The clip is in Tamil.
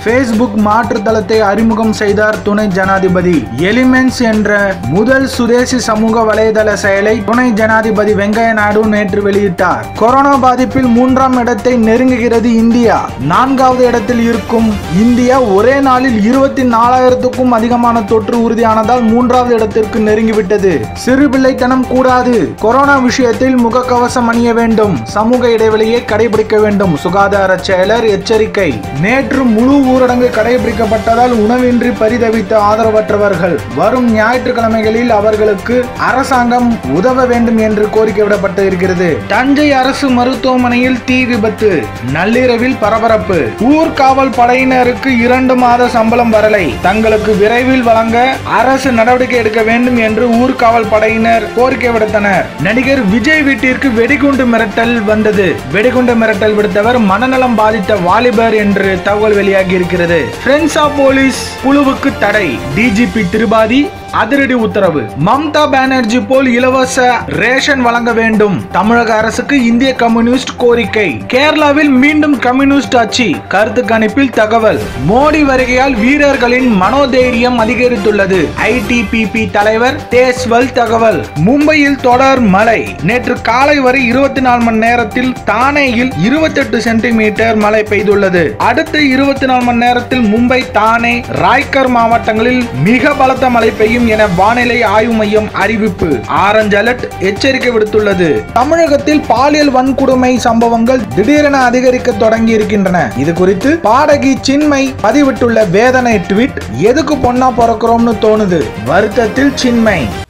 ஃபேஸ்புக் மாற்று தளத்தை அறிமுகம் செய்தார் துணை ஜனாதிபதி எலிமெண்ட்ஸ் என்ற முதல் சுதேசி சமூக வலைதள செயலை துணை ஜனாதிபதி வெங்கையா நாயுடு நேற்று வெளியிட்டார் கொரோனா பாதிப்பில் மூன்றாம் இடத்தை நெருங்குகிறது இந்தியா நான்காவது இடத்தில் இருக்கும் இந்தியா ஒரே நாளில் இருபத்தி நாலாயிரத்துக்கும் அதிகமான தொற்று உறுதியானதால் மூன்றாவது இடத்திற்கு நெருங்கிவிட்டது சிறுபிள்ளைத்தனம் கூடாது கொரோனா விஷயத்தில் முகக்கவசம் அணிய வேண்டும் சமூக இடைவெளியை கடைபிடிக்க வேண்டும் சுகாதார செயலர் எச்சரிக்கை நேற்று முழு ஊரடங்கு கடைபிடிக்கப்பட்டதால் உணவின்றி பரிதவித்த ஆதரவற்றவர்கள் வரும் ஞாயிற்றுக்கிழமைகளில் அவர்களுக்கு அரசாங்கம் உதவ வேண்டும் என்று கோரிக்கை விடப்பட்டு இருக்கிறது தஞ்சை அரசு மருத்துவமனையில் தீ விபத்து நள்ளிரவில் பரபரப்பு ஊர்காவல் படையினருக்கு இரண்டு மாத சம்பளம் வரலை தங்களுக்கு விரைவில் வழங்க அரசு நடவடிக்கை எடுக்க வேண்டும் என்று ஊர்காவல் படையினர் கோரிக்கை விடுத்தனர் நடிகர் விஜய் வீட்டிற்கு வெடிகுண்டு மிரட்டல் வந்தது வெடிகுண்டு மிரட்டல் விடுத்தவர் மனநலம் பாதித்த வாலிபர் என்று தகவல் வெளியாகி இருக்கிறது ஃப்ரெண்ட்ஸ் ஆஃப் போலீஸ் குழுவுக்கு தடை டிஜிபி திரிபாதி அதிரடி உத்தரவு மம்தா பானர்ஜி போல் இலவச ரேஷன் வழங்க வேண்டும் தமிழக அரசுக்கு இந்திய கம்யூனிஸ்ட் கோரிக்கை கேரளாவில் மீண்டும் கம்யூனிஸ்ட் ஆட்சி கருத்து கணிப்பில் தகவல் மோடி வருகையால் வீரர்களின் மனோதைரியம் அதிகரித்துள்ளது ஐடிபிபி தலைவர் தேஸ்வல் தகவல் மும்பையில் தொடர் மழை நேற்று காலை வரை இருபத்தி நாலு மணி நேரத்தில் தானேயில் இருபத்தெட்டு சென்டிமீட்டர் மழை பெய்துள்ளது அடுத்த இருபத்தி நாலு மணி நேரத்தில் மும்பை தானே ராய்கர் மாவட்டங்களில் மிக பலத்த மழை பெய்யும் என வானிலை ஆய்வு மையம் அறிவிப்பு ஆரஞ்சு அலர்ட் எச்சரிக்கை விடுத்துள்ளது தமிழகத்தில் பாலியல் வன்கொடுமை சம்பவங்கள் திடீரென அதிகரிக்க தொடங்கி இருக்கின்றன இது குறித்து பாடகி சின்மை பதிவிட்டுள்ள வேதனை ட்வீட் எதுக்கு பொண்ணா பிறக்கிறோம்னு தோணுது வருத்தத்தில் சின்மை